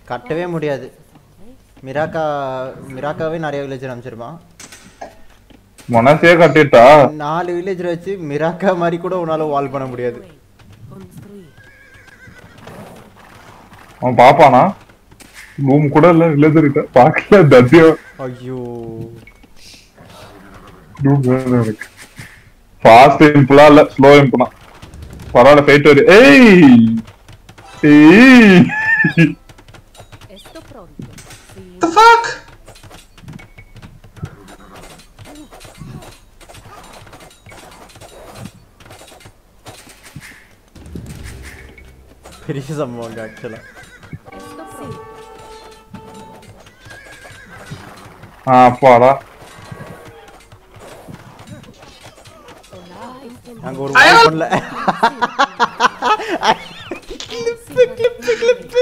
கட்டவே முடியாது மிராக்கா மிராக்காவே நிறைய வில்லேஜர் அமைச்சிருப்பான் மனசே கட்டிட்டா நாலு வில்லேஜர் வச்சு மிராக்கா மாதிரி கூட உன்னால வால் பண்ண முடியாது Construir. அவன் பாப்பானா ரூம் கூட இல்ல வில்லேஜர் பாக்கல தத்தியம் ஐயோ ரூம் வேணும் எனக்கு ஃபாஸ்ட் இம்புலா இல்ல ஸ்லோ இம்புனா பரவாயில்ல போயிட்டு வரு ஏய் ஏய் Esto pronto. Sí. The fuck? பெரிய சம்பவம் ஆக்சுவலா Esto pronto. ஆ அப்பாடா நாங்க ஒரு வால் பண்ணல கிளிப்பு கிளிப்பு கிளிப்பு